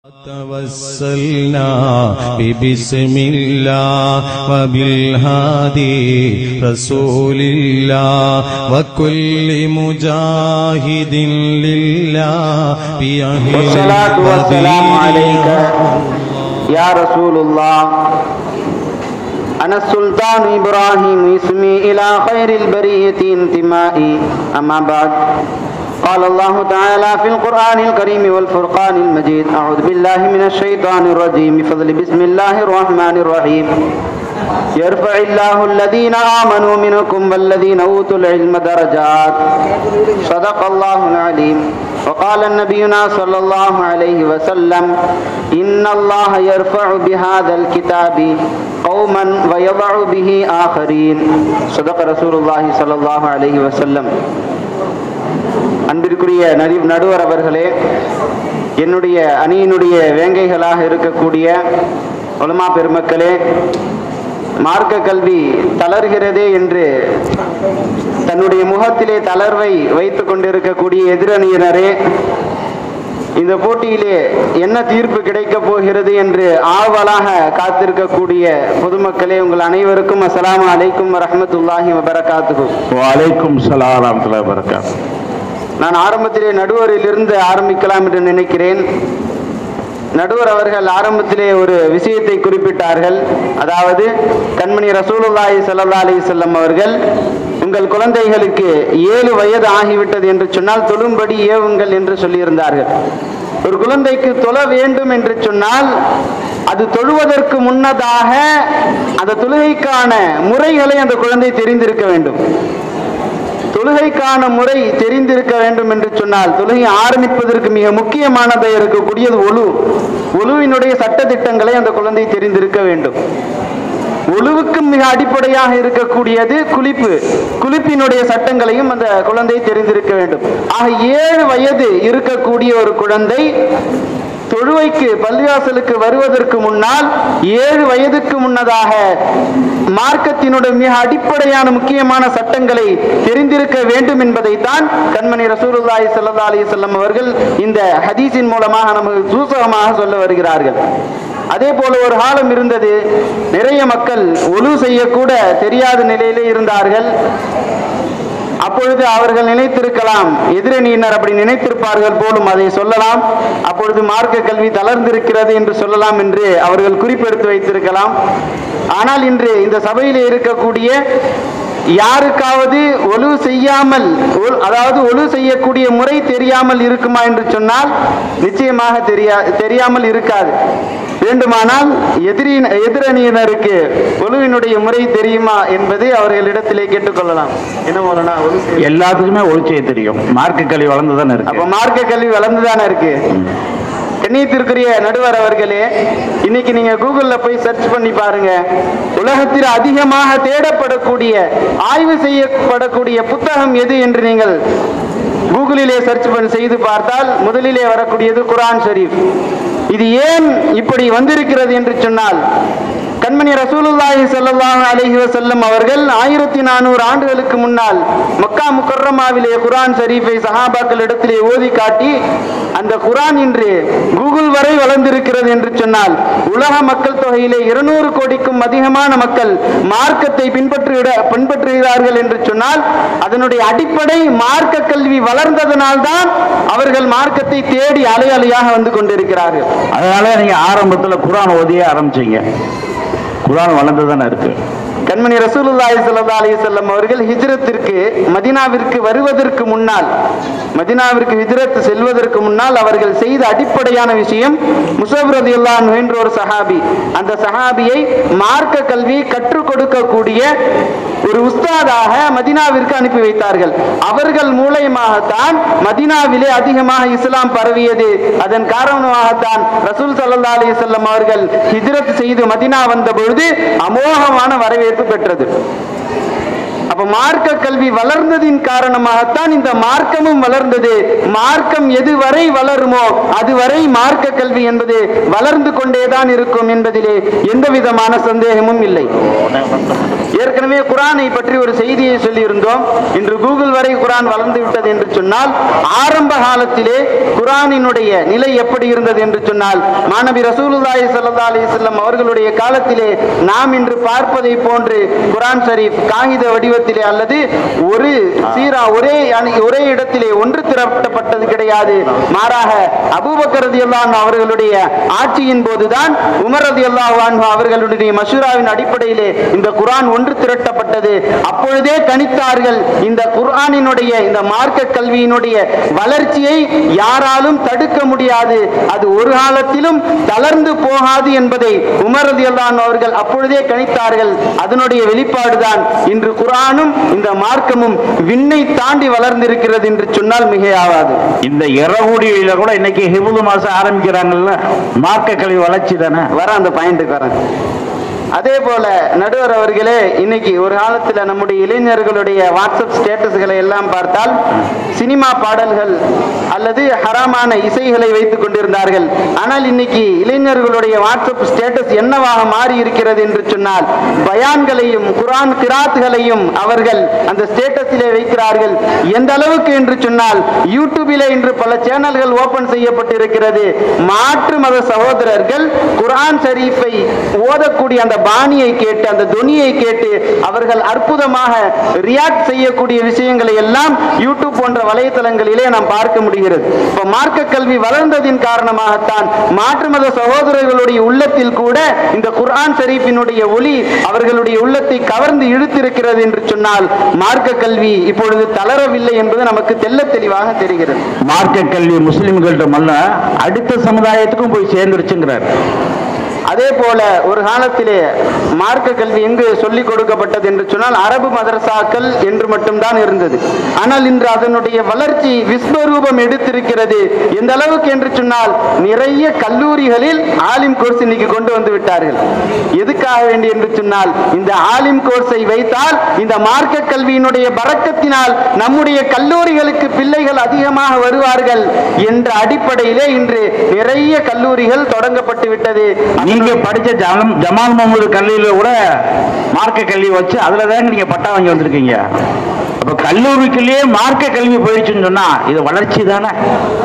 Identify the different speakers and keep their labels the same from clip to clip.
Speaker 1: توسلنا ببسم الله وبالهادي رسول الله وكل مجاهد لله بأهل
Speaker 2: والصلاة والسلام عليك يا رسول الله أنا السلطان إبراهيم اسمي إلى خير البرية انتمائي أما بعد قال الله تعالى في القرآن الكريم والفرقان المجيد أعوذ بالله من الشيطان الرجيم بفضل بسم الله الرحمن الرحيم يرفع الله الذين آمنوا منكم والذين أوتوا العلم درجات صدق الله العليم وقال نبينا صلى الله عليه وسلم إن الله يرفع بهذا الكتاب قوما ويضع به آخرين صدق رسول الله صلى الله عليه وسلم அன்பிற்குரிய நடி நடுவர் அவர்களே என்னுடைய அணியினுடைய வேங்கைகளாக இருக்கக்கூடிய உலமா பெருமக்களே மார்க்க கல்வி தளர்கிறதே என்று தன்னுடைய முகத்திலே தளர்வை வைத்துக் கொண்டிருக்கக்கூடிய எதிரணியினரே இந்த போட்டியிலே என்ன தீர்ப்பு கிடைக்கப் போகிறது என்று ஆவலாக காத்திருக்கக்கூடிய பொதுமக்களே உங்கள் அனைவருக்கும் அஸ்ஸலாமு அலைக்கும் வரஹ்மத்துல்லாஹி வபரகாத்துஹு
Speaker 3: வலைக்கும் சலாம் வரமத்துல்லாஹி வரகாத்
Speaker 2: நான் ஆரம்பத்திலே நடுவரிலிருந்து ஆரம்பிக்கலாம் என்று நினைக்கிறேன் நடுவர் அவர்கள் ஆரம்பத்திலே ஒரு விஷயத்தை குறிப்பிட்டார்கள் அதாவது கண்மணி ரசூலுல்லாஹி ஸல்லல்லாஹு அலைஹி வஸல்லம் அவர்கள் உங்கள் குழந்தைகளுக்கு ஏழு வயது ஆகிவிட்டது என்று சொன்னால் தொழும்படி ஏவுங்கள் என்று சொல்லியிருந்தார்கள் ஒரு குழந்தைக்கு தொழ வேண்டும் என்று சொன்னால் அது தொழுவதற்கு முன்னதாக அந்த தொழுகைக்கான முறைகளை அந்த குழந்தை தெரிந்திருக்க வேண்டும் தொழுகைக்கான முறை தெரிந்திருக்க வேண்டும் என்று சொன்னால் தொழுகை ஆரம்பிப்பதற்கு மிக முக்கியமானதை இருக்கக்கூடியது ஒழு ஒழுவினுடைய சட்டதிட்டங்களை அந்த குழந்தை தெரிந்திருக்க வேண்டும் ஒழுவுக்கு மிக அடிப்படையாக இருக்கக்கூடியது குளிப்பு குளிப்பினுடைய சட்டங்களையும் அந்த குழந்தை தெரிந்திருக்க வேண்டும் ஆக ஏழு வயது இருக்கக்கூடிய ஒரு குழந்தை தொழுவைக்கு பள்ளிவாசலுக்கு வருவதற்கு முன்னால் ஏழு வயதுக்கு முன்னதாக மார்க்கத்தினுடைய மிக அடிப்படையான முக்கியமான சட்டங்களை தெரிந்திருக்க வேண்டும் என்பதைத்தான் கண்மணி ரசூலுல்லாஹி ஸல்லல்லாஹு அலைஹி வஸல்லம் அவர்கள் இந்த ஹதீஸின் மூலமாக நமக்கு சூசகமாக சொல்ல வருகிறார்கள் அதே போல ஒரு காலம் இருந்தது நிறைய மக்கள் ஒழு செய்யக்கூட தெரியாத நிலையிலே இருந்தார்கள் அப்பொழுது அவர்கள் நினைத்திருக்கலாம் எதிரணியினர் அப்படி நினைத்திருப்பார்கள் போலும் அதை சொல்லலாம் அப்பொழுது மார்க்க கல்வி தளர்ந்திருக்கிறது என்று சொல்லலாம் என்று அவர்கள் குறிப்பெடுத்து வைத்திருக்கலாம் ஆனால் இன்று இந்த சபையிலே இருக்கக்கூடிய யாருக்காவது ஒழு செய்யாமல் ஒழு- அதாவது ஒழு செய்யக்கூடிய முறை தெரியாமல் இருக்குமா என்று சொன்னால் நிச்சயமாக தெரியா தெரியாமல் இருக்காது வேண்டுமானால் எதிரி எதிரணியினருக்கு ஒழுவினுடைய முறை தெரியுமா என்பதை அவர்களிடத்திலே கேட்டுக்கொள்ளலாம் என்ன மோலனா ஒழு செய்ய-
Speaker 3: எல்லாத்துக்குமே ஒளிச்செய்ய தெரியும் மார்க்க கல்வி வளர்ந்து தானே
Speaker 2: அப்ப
Speaker 3: இருக்கு
Speaker 2: மார்க்க கல்வி வளர்ந்துதானே இருக்கு கண்ணியத்திற்குரிய நடுவர் அவர்களே இன்னைக்கு நீங்க கூகுள்ல போய் சர்ச் பண்ணி பாருங்க உலகத்தில் அதிகமாக தேடப்படக்கூடிய ஆய்வு செய்யப்படக்கூடிய புத்தகம் எது என்று நீங்கள் கூகுளிலே சர்ச் பண்ணி செய்து பார்த்தால் முதலிலே வரக்கூடியது குர்ஆன் ஷரீஃப் இது ஏன் இப்படி வந்திருக்கிறது என்று சொன்னால் கண்மணி ரசூலுல்லாஹி ஸல்லல்லாஹு அலைஹி வஸல்லம் அவர்கள் ஆயிரத்தி நானூறு ஆண்டுகளுக்கு முன்னால் மக்கா முக்கர்ரமாவிலே குர்ஆன் ஷரீஃபை சஹாபாக்கள் இடத்திலே ஓதி காட்டி அந்த குர்ஆன் இன்று கூகுள் வரை வளர்ந்திருக்கிறது என்று சொன்னால் உலக மக்கள் தொகையிலே இருநூறு கோடிக்கும் அதிகமான மக்கள் மார்க்கத்தை பின்பற்றுகிற பின்பற்றுகிறார்கள் என்று சொன்னால் அதனுடைய அடிப்படை மார்க்க கல்வி வளர்ந்ததனால்தான் அவர்கள் மார்க்கத்தை தேடி அலை அலையாக வந்து கொண்டிருக்கிறார்கள்
Speaker 3: அதனால நீங்க ஆரம்பத்துல குரான் ஓதியே ஆரம்பிச்சீங்க குரான் வளர்ந்து தானே இருக்கு
Speaker 2: கண்மணி ரசூலுல்லாஹி ஸல்லல்லாஹு அலைஹி வஸல்லம் அவர்கள் ஹிஜ்ரத்திற்கு மதீனாவிற்கு வருவதற்கு முன்னால் மதீனாவிற்கு ஹிஜ்ரத் செல்வதற்கு முன்னால் அவர்கள் செய்த அடிப்படையான விஷயம் முசப் ரலியல்லாஹு அன்ஹு என்ற ஒரு சஹாபி அந்த சஹாபியை மார்க்க கல்வி கற்றுக் கொடுக்கக்கூடிய ஒரு உஸ்தாதாக மதீனாவிற்கு அனுப்பி வைத்தார்கள் அவர்கள் மூலயமாகத்தான் மதீனாவிலே அதிகமாக இஸ்லாம் பரவியது அதன் காரணமாகத்தான் ரசூல் ஸல்லல்லாஹு அலைஹி வஸல்லம் அவர்கள் ஹிஜ்ரத் செய்து மதீனா வந்த பொழுது அமோகமான வரவேற்பு பெற்றது அப்ப மார்க்க கல்வி வளர்ந்ததின் காரணமாகத்தான் இந்த மார்க்கமும் வளர்ந்தது மார்க்கம் எதுவரை வளருமோ அதுவரை மார்க்க கல்வி என்பது வளர்ந்து கொண்டேதான் இருக்கும் என்பதிலே எந்த விதமான சந்தேகமும் இல்லை ஏற்கனவே குரானை பற்றி ஒரு செய்தியை சொல்லியிருந்தோம் இன்று கூகுள் வரை குரான் வளர்ந்து விட்டது என்று சொன்னால் ஆரம்ப காலத்திலே குரானினுடைய நிலை எப்படி இருந்தது என்று சொன்னால் மாணவி ரசூலுல்லாஹி ஸல்லல்லாஹு அலைஹி வஸல்லம் அவர்களுடைய காலத்திலே நாம் இன்று பார்ப்பதை போன்று குரான் ஷரீஃப் காகித வடிவத்திலே அல்லது ஒரு சீரா ஒரே அணி- ஒரே இடத்திலே ஒன்று திரட்டப்பட்டது கிடையாது மாறாக அபூபக்கர் ரலியல்லாஹு அன்ஹு அவர்களுடைய ஆட்சியின் போதுதான் உமர் ரலியல்லாஹு அன்ஹு அவர்களுடைய மஷூராவின் அடிப்படையிலே இந்த குர்ஆன் ஒன்று திரட்டப்பட்டது அப்பொழுதே கணித்தார்கள் இந்த குர்ஆனினுடைய இந்த மார்க்க கல்வியினுடைய வளர்ச்சியை யாராலும் தடுக்க முடியாது அது ஒரு காலத்திலும் தளர்ந்து போகாது என்பதை உமர் ரலியல்லாஹு அன்ஹு அவர்கள் அப்பொழுதே கணித்தார்கள் அதனுடைய வெளிப்பாடுதான் இன்று குர்ஆனும் இந்த மார்க்கமும் விண்ணை தாண்டி வளர்ந்திருக்கிறது என்று சொன்னால் மிகையாகாது
Speaker 3: இந்த இரகுடியில கூட இன்னைக்கு ஹிபுது மாசம் ஆரம்பிக்கிறாங்கல்ல மார்க்க கல்வி வளர்ச்சி தானே
Speaker 2: வர அந்த பாயிண்ட்டுக்கு வரேன் அதே போல நடுவர் அவர்களே இன்னைக்கு ஒரு காலத்துல நம்முடைய இளைஞர்களுடைய வாட்ஸ்அப் ஸ்டேட்டஸ்களை எல்லாம் பார்த்தால் சினிமா பாடல்கள் அல்லது ஹராமான இசைகளை வைத்துக் கொண்டிருந்தார்கள் ஆனால் இன்னைக்கு இளைஞர்களுடைய வாட்ஸ்அப் ஸ்டேட்டஸ் என்னவாக மாறி இருக்கிறது என்று சொன்னால் பயான்களையும் குரான் கிராத்துகளையும் அவர்கள் அந்த ஸ்டேட்டஸிலே வைக்கிறார்கள் எந்த அளவுக்கு என்று சொன்னால் யூடியூபிலே இன்று பல சேனல்கள் ஓபன் செய்யப்பட்டிருக்கிறது மாற்று மத சகோதரர்கள் குர்ஆன் ஷரீஃபை ஓதக்கூடிய அந்த பாணியை கேட்டு அந்த துனியை கேட்டு அவர்கள் அற்புதமாக ரியாக்ட் செய்யக்கூடிய விஷயங்களை எல்லாம் யூடியூப் போன்ற வலைத்தளங்களிலே நாம் பார்க்க முடிகிறது இப்ப மார்க்க கல்வி வளர்ந்ததின் காரணமாகத்தான் மாற்று மத சகோதரர்களுடைய உள்ளத்தில் கூட இந்த குர்ஆன் ஷரீஃபினுடைய ஒளி அவர்களுடைய உள்ளத்தை கவர்ந்து இழுத்திருக்கிறது என்று சொன்னால் மார்க்க கல்வி இப்பொழுது தளரவில்லை என்பது நமக்கு தெள்ளத் தெளிவாக தெரிகிறது
Speaker 3: மார்க்க கல்வி முஸ்லிம்கள்ட்ட மல்ல அடுத்த சமுதாயத்துக்கும் போய் சேர்ந்துருச்சுங்கிறார்
Speaker 2: அதே போல ஒரு காலத்திலே மார்க்க கல்வி எங்கு சொல்லிக் கொடுக்கப்பட்டது என்று சொன்னால் அரபு மதரசாக்கள் என்று மட்டும்தான் இருந்தது ஆனால் இன்று அதனுடைய வளர்ச்சி விஸ்வரூபம் எடுத்திருக்கிறது எந்த அளவுக்கு என்று சொன்னால் நிறைய கல்லூரிகளில் ஆலிம் கோர்ஸ் இன்னைக்கு கொண்டு வந்து விட்டார்கள் எதுக்காக வேண்டி என்று சொன்னால் இந்த ஆலிம் கோர்ஸை வைத்தால் இந்த மார்க்க கல்வியினுடைய பறக்கத்தினால் நம்முடைய கல்லூரிகளுக்கு பிள்ளைகள் அதிகமாக வருவார்கள் என்ற அடிப்படையிலே இன்று நிறைய கல்லூரிகள் தொடங்கப்பட்டு விட்டது
Speaker 3: நீங்க படிச்ச ஜலம் ஜமால் முகமது கல்வியில கூட மார்க்க கல்வி வச்சு அதுல தாங்க நீங்க பட்டா வாங்கி வந்திருக்கீங்க அப்ப கல்லூரிக்குள்ளேயே மார்க்க கல்வி போயிடுச்சுன்னு சொன்னா இது வளர்ச்சி தானே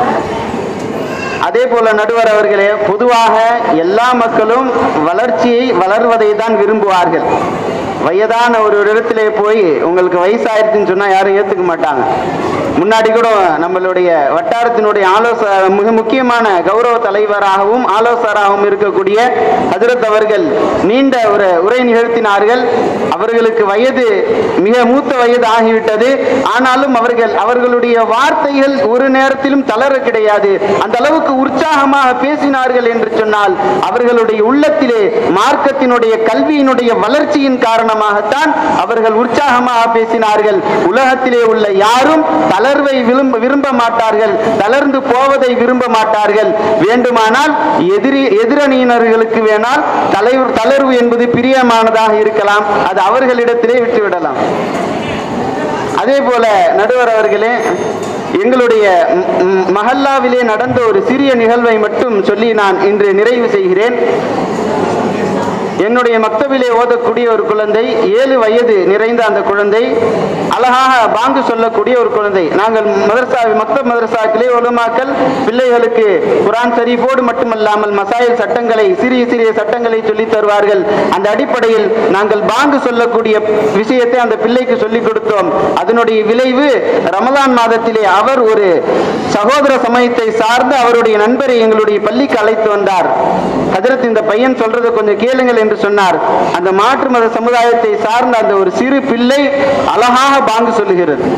Speaker 2: அதே போல நடுவர் அவர்களே பொதுவாக எல்லா மக்களும் வளர்ச்சியை வளர்வதை தான் விரும்புவார்கள் வயதான ஒரு இடத்திலே போய் உங்களுக்கு வயசாயிருச்சுன்னு சொன்னா யாரும் ஏத்துக்க மாட்டாங்க முன்னாடி கூட நம்மளுடைய வட்டாரத்தினுடைய ஆலோச மிக முக்கியமான கௌரவ தலைவராகவும் ஆலோசகராகவும் இருக்கக்கூடிய ஹஜரத் அவர்கள் நீண்ட ஒரு உரை நிகழ்த்தினார்கள் அவர்களுக்கு வயது மிக மூத்த வயது ஆகிவிட்டது ஆனாலும் அவர்கள் அவர்களுடைய வார்த்தைகள் ஒரு நேரத்திலும் தளர கிடையாது அந்த அளவுக்கு உற்சாகமாக பேசினார்கள் என்று சொன்னால் அவர்களுடைய உள்ளத்திலே மார்க்கத்தினுடைய கல்வியினுடைய வளர்ச்சியின் காரணமாகத்தான் அவர்கள் உற்சாகமாக பேசினார்கள் உலகத்திலே உள்ள யாரும் தளர்வை விரும்ப விரும்ப மாட்டார்கள் தளர்ந்து போவதை விரும்ப மாட்டார்கள் வேண்டுமானால் எதிரி எதிரணியினர்களுக்கு வேணால் தலைவர் தளர்வு என்பது பிரியமானதாக இருக்கலாம் அது அவர்களிடத்திலே விட்டுவிடலாம் அதே போல நடுவர் அவர்களே எங்களுடைய ம், ம், மஹல்லாவிலே நடந்த ஒரு சிறிய நிகழ்வை மட்டும் சொல்லி நான் இன்று நிறைவு செய்கிறேன் என்னுடைய மக்தபிலே ஓதக்கூடிய ஒரு குழந்தை ஏழு வயது நிறைந்த அந்த குழந்தை அழகாக பாங்கு சொல்லக்கூடிய ஒரு குழந்தை நாங்கள் மதரசா மக்தப் மதரசாக்களே உலமாக்கல் பிள்ளைகளுக்கு குரான் ஷரீஃபோடு மட்டுமல்லாமல் மசாயில் சட்டங்களை சிறிய சிறிய சட்டங்களை சொல்லித் தருவார்கள் அந்த அடிப்படையில் நாங்கள் பாங்கு சொல்லக்கூடிய விஷயத்தை அந்த பிள்ளைக்கு சொல்லிக் கொடுத்தோம் அதனுடைய விளைவு ரமலான் மாதத்திலே அவர் ஒரு சகோதர சமயத்தை சார்ந்து அவருடைய நண்பரை எங்களுடைய பள்ளிக்கு அழைத்து வந்தார் ஹஜரத் இந்த பையன் சொல்றதை கொஞ்சம் கேளுங்கள் என்று சொன்னார் அந்த மாற்று மத சமுதாயத்தை சார்ந்த அந்த ஒரு சிறு பிள்ளை அழகாக பாங்கு சொல்லுகிறது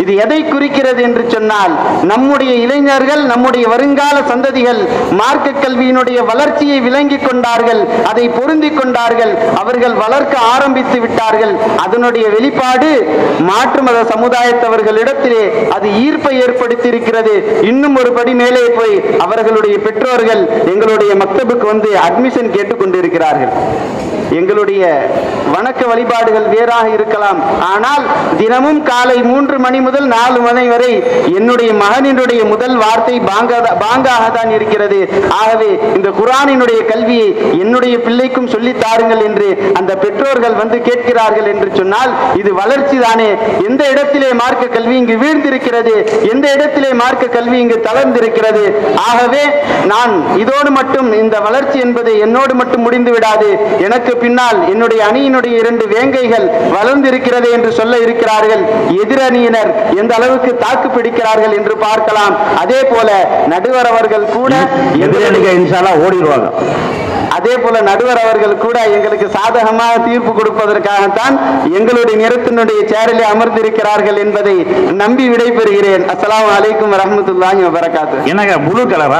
Speaker 2: இது எதை குறிக்கிறது என்று சொன்னால் நம்முடைய இளைஞர்கள் நம்முடைய வருங்கால சந்ததிகள் மார்க்க கல்வியினுடைய வளர்ச்சியை விளங்கிக் கொண்டார்கள் அதை பொருந்திக் கொண்டார்கள் அவர்கள் வளர்க்க ஆரம்பித்து விட்டார்கள் அதனுடைய வெளிப்பாடு மாற்று மத சமுதாயத்தவர்களிடத்திலே அது ஈர்ப்பை ஏற்படுத்தி இருக்கிறது இன்னும் ஒரு படி மேலே போய் அவர்களுடைய பெற்றோர்கள் எங்களுடைய மக்தபுக்கு வந்து அட்மிஷன் கேட்டுக் கொண்டிருக்கிறார்கள் எங்களுடைய வணக்க வழிபாடுகள் வேறாக இருக்கலாம் ஆனால் தினமும் காலை மூன்று மணி முதல் நாலு மணி வரை என்னுடைய மகனினுடைய முதல் வார்த்தை பாங்கா- பாங்காக தான் இருக்கிறது ஆகவே இந்த குரானினுடைய கல்வியை என்னுடைய பிள்ளைக்கும் சொல்லித் தாருங்கள் என்று அந்த பெற்றோர்கள் வந்து கேட்கிறார்கள் என்று சொன்னால் இது வளர்ச்சி தானே எந்த இடத்திலே மார்க்க கல்வி இங்கு வீழ்ந்திருக்கிறது எந்த இடத்திலே மார்க்க கல்வி இங்கு தளர்ந்திருக்கிறது ஆகவே நான் இதோடு மட்டும் இந்த வளர்ச்சி என்பது என்னோடு மட்டும் முடிந்து விடாது எனக்கு பின்னால் என்னுடைய அணியினுடைய இரண்டு வேங்கைகள் வளர்ந்திருக்கிறது என்று சொல்ல இருக்கிறார்கள் எதிரணியினர் எந்த அளவுக்கு தாக்கு பிடிக்கிறார்கள் என்று பார்க்கலாம் அதே போல நடுவர் அவர்கள் கூட
Speaker 3: எதிரணிக இன்ஷால்லா ஓடிடுவாங்க
Speaker 2: அதே போல நடுவர் அவர்கள் கூட எங்களுக்கு சாதகமாக தீர்ப்பு கொடுப்பதற்காகத்தான் எங்களுடைய நிறத்தினுடைய சேரிலே அமர்ந்திருக்கிறார்கள் என்பதை நம்பி விடைபெறுகிறேன் அஸ்ஸலாமு அலைக்கும் வரஹ்மத்துல்லாஹி வபரகாத்து
Speaker 3: என்னங்க ப்ளூ கலரா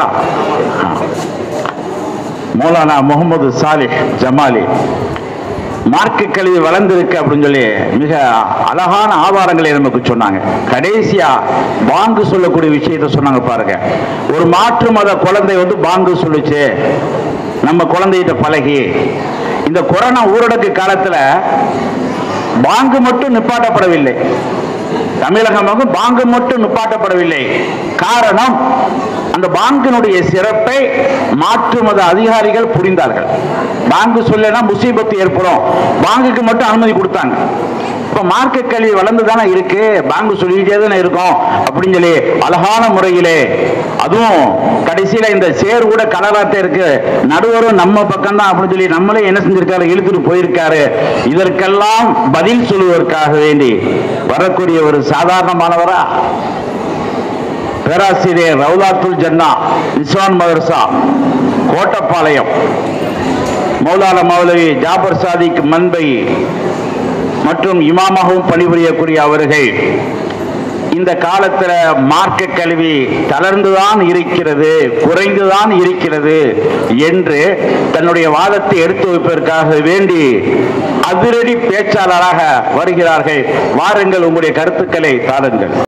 Speaker 3: மௌலானா முகமது சாலிஹ் ஜமாலி மார்க்க கல்வி வளர்ந்திருக்கு அப்படின்னு சொல்லி மிக அழகான ஆதாரங்களை நமக்கு சொன்னாங்க கடைசியா பாங்கு சொல்லக்கூடிய விஷயத்தை சொன்னாங்க பாருங்க ஒரு மாற்று மத குழந்தை வந்து பாங்கு சொல்லுச்சு நம்ம குழந்தைகிட்ட பழகி இந்த கொரோனா ஊரடங்கு காலத்துல பாங்கு மட்டும் நிப்பாட்டப்படவில்லை தமிழகம் பாங்கு மட்டும் நிப்பாட்டப்படவில்லை காரணம் அந்த பாங்கினுடைய சிறப்பை மாற்று மத அதிகாரிகள் புரிந்தார்கள் பாங்கு சொல்லனா முசீபத்து ஏற்படும் பாங்குக்கு மட்டும் அனுமதி கொடுத்தாங்க இப்ப மார்க்க கல்வி வளர்ந்து தானே இருக்கு பாங்கு சொல்லிக்கிட்டே தானே இருக்கும் அப்படின்னு சொல்லி அழகான முறையிலே அதுவும் கடைசியில இந்த சேர் கூட கலராட்ட இருக்கு நடுவரும் நம்ம பக்கம் தான் அப்படின்னு சொல்லி நம்மளே என்ன செஞ்சிருக்காரு இழுத்துட்டு போயிருக்காரு இதற்கெல்லாம் பதில் சொல்வதற்காக வேண்டி வரக்கூடிய ஒரு சாதாரணமானவரா பேராசிரியர் ரவுலாத்துல் ஜன்னா இஸ்வான் மதர்சா கோட்டப்பாளையம் மௌலானா மௌலவி ஜாபர் சாதிக் மன்பை மற்றும் இமாமாகவும் பணிபுரியக்கூடிய அவர்கள் இந்த காலத்துல மார்க்க கல்வி தளர்ந்துதான் இருக்கிறது குறைந்துதான் இருக்கிறது என்று தன்னுடைய வாதத்தை எடுத்து வைப்பதற்காக வேண்டி அதிரடி பேச்சாளராக வருகிறார்கள் வாருங்கள் உங்களுடைய கருத்துக்களை தாருங்கள்